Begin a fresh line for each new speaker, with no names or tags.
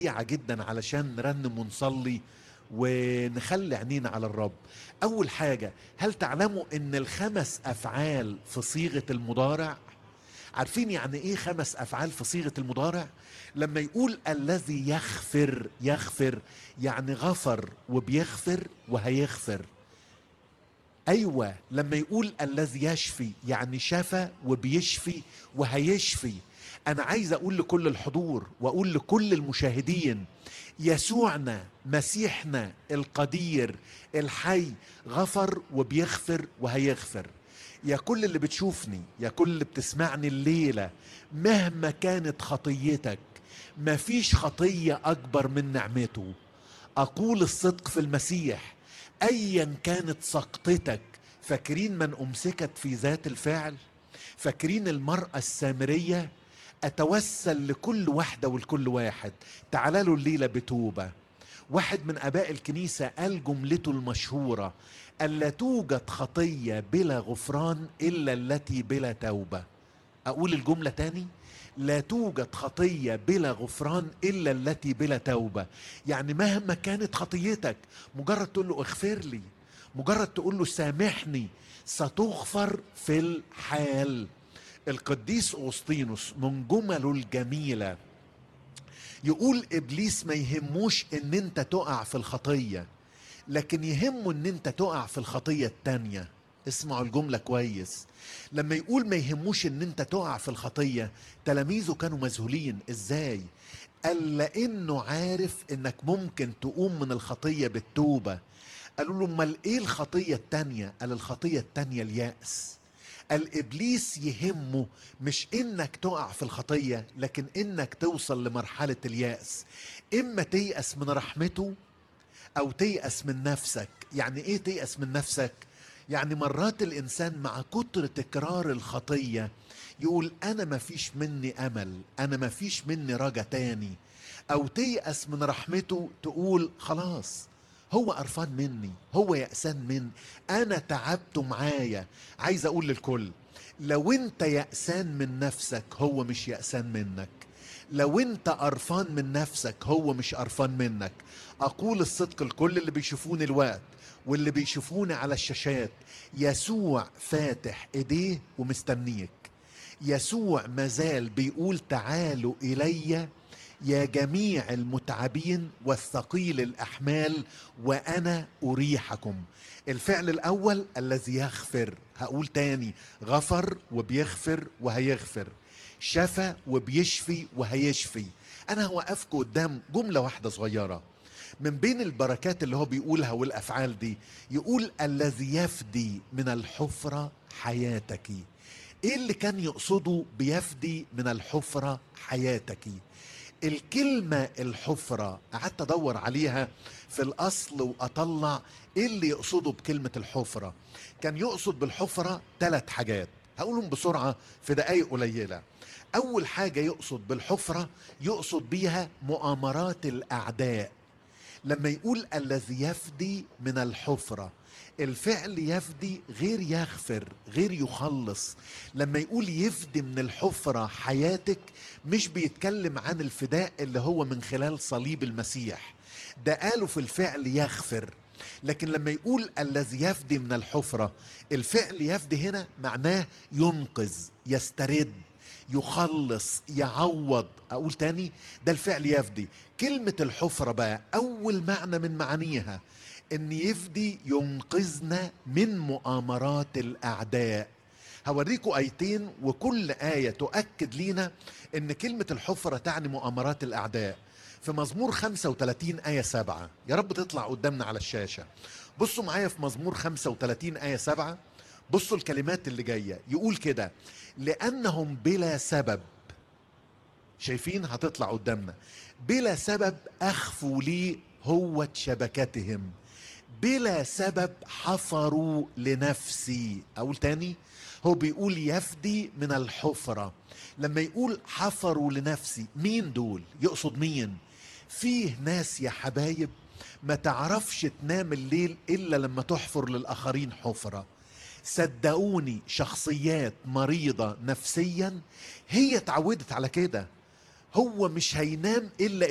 سريعة جدا علشان نرنم ونصلي ونخلي عينينا على الرب أول حاجة هل تعلموا أن الخمس أفعال في صيغة المضارع عارفين يعني إيه خمس أفعال في صيغة المضارع لما يقول الذي يغفر يغفر يعني غفر وبيغفر وهيغفر ايوه لما يقول الذي يشفي يعني شفى وبيشفي وهيشفي انا عايز اقول لكل الحضور واقول لكل المشاهدين يسوعنا مسيحنا القدير الحي غفر وبيغفر وهيغفر يا كل اللي بتشوفني يا كل اللي بتسمعني الليله مهما كانت خطيتك مفيش خطيه اكبر من نعمته اقول الصدق في المسيح ايا كانت سقطتك فاكرين من امسكت في ذات الفعل فاكرين المراه السامريه اتوسل لكل واحده ولكل واحد تعال له الليله بتوبه واحد من اباء الكنيسه قال جملته المشهوره الا توجد خطيه بلا غفران الا التي بلا توبه اقول الجمله تاني لا توجد خطيه بلا غفران الا التي بلا توبه يعني مهما كانت خطيتك مجرد تقول له اغفر لي مجرد تقول له سامحني ستغفر في الحال القديس أوسطينوس من جمله الجميله يقول ابليس ما يهموش ان انت تقع في الخطيه لكن يهمه ان انت تقع في الخطيه التانيه اسمعوا الجمله كويس لما يقول ما يهموش ان انت تقع في الخطيه تلاميذه كانوا مذهولين ازاي قال لانه عارف انك ممكن تقوم من الخطيه بالتوبه قالوا له امال ايه الخطيه التانيه قال الخطيه التانيه الياس قال ابليس يهمه مش انك تقع في الخطيه لكن انك توصل لمرحله الياس اما تيأس من رحمته او تيأس من نفسك يعني ايه تيأس من نفسك يعني مرات الانسان مع كتر تكرار الخطيه يقول انا ما فيش مني امل انا ما فيش مني رجا تاني او تيأس من رحمته تقول خلاص هو قرفان مني هو يأسان مني انا تعبته معايا عايز اقول للكل لو انت يأسان من نفسك هو مش يأسان منك لو انت قرفان من نفسك هو مش قرفان منك اقول الصدق لكل اللي بيشوفوني الوقت واللي بيشوفوني على الشاشات يسوع فاتح ايديه ومستنيك يسوع مازال بيقول تعالوا الي يا جميع المتعبين والثقيل الاحمال وانا اريحكم الفعل الاول الذي يغفر هقول تاني غفر وبيغفر وهيغفر شفى وبيشفي وهيشفي انا هوقفكم قدام جمله واحده صغيره من بين البركات اللي هو بيقولها والافعال دي يقول الذي يفدي من الحفره حياتك ايه اللي كان يقصده بيفدي من الحفره حياتك الكلمة الحفرة قعدت أدور عليها في الأصل وأطلع إيه اللي يقصده بكلمة الحفرة كان يقصد بالحفرة ثلاث حاجات هقولهم بسرعة في دقايق قليلة أول حاجة يقصد بالحفرة يقصد بيها مؤامرات الأعداء لما يقول الذي يفدي من الحفره الفعل يفدي غير يغفر غير يخلص لما يقول يفدي من الحفرة حياتك مش بيتكلم عن الفداء اللي هو من خلال صليب المسيح ده قاله في الفعل يغفر لكن لما يقول الذي يفدي من الحفرة الفعل يفدي هنا معناه ينقذ يسترد يخلص يعوض اقول تاني ده الفعل يفدي كلمة الحفرة بقى اول معنى من معانيها ان يفدي ينقذنا من مؤامرات الاعداء هوريكم ايتين وكل ايه تؤكد لينا ان كلمه الحفره تعني مؤامرات الاعداء في مزمور 35 آية 7 يا رب تطلع قدامنا على الشاشة بصوا معايا في مزمور 35 آية 7 بصوا الكلمات اللي جاية يقول كده لأنهم بلا سبب شايفين هتطلع قدامنا بلا سبب أخفوا لي هوة شبكتهم بلا سبب حفروا لنفسي اقول تاني هو بيقول يفدي من الحفرة لما يقول حفروا لنفسي مين دول يقصد مين فيه ناس يا حبايب ما تعرفش تنام الليل الا لما تحفر للاخرين حفره صدقوني شخصيات مريضه نفسيا هي اتعودت على كده هو مش هينام الا